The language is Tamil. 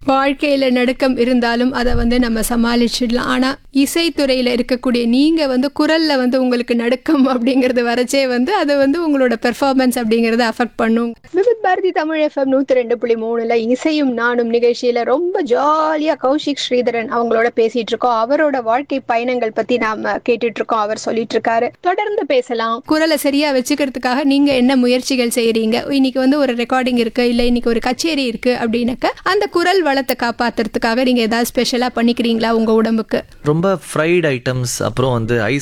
வாழ்க்கையில நடுக்கம் இருந்தாலும் அதை வந்து நம்ம சமாளிச்சிடலாம் ஆனா இசைத்துறையில இருக்கக்கூடிய நீங்க வந்து குரல்ல வந்து உங்களுக்கு நடுக்கம் அப்படிங்கிறது வரச்சே வந்து அது வந்து உங்களோட பெர்ஃபார்மன்ஸ் அப்படிங்கறத அஃபெக்ட் பண்ணும் விவித் பாரதி தமிழ் எஃப்எம் நூத்தி ரெண்டு புள்ளி மூணுல இசையும் நானும் நிகழ்ச்சியில ரொம்ப ஜாலியா கௌஷிக் ஸ்ரீதரன் அவங்களோட பேசிட்டு இருக்கோம் அவரோட வாழ்க்கை பயணங்கள் பத்தி நாம கேட்டுட்டு இருக்கோம் அவர் சொல்லிட்டு இருக்காரு தொடர்ந்து பேசலாம் குரலை சரியா வச்சுக்கிறதுக்காக நீங்க என்ன முயற்சிகள் செய்யறீங்க இன்னைக்கு வந்து ஒரு ரெக்கார்டிங் இருக்கு இல்ல இன்னைக்கு ஒரு கச்சேரி இருக்கு அப்படின்னாக்க அந்த குரல் வளத்தை காப்பாத்துறதுக்காக நீங்க ஏதாவது ஸ்பெஷலா பண்ணிக்கிறீங்களா உங்க உடம்புக்கு ரொம்ப ஃப்ரைட் ஐட்டம்ஸ் அப்புறம் வந்து ஐஸ்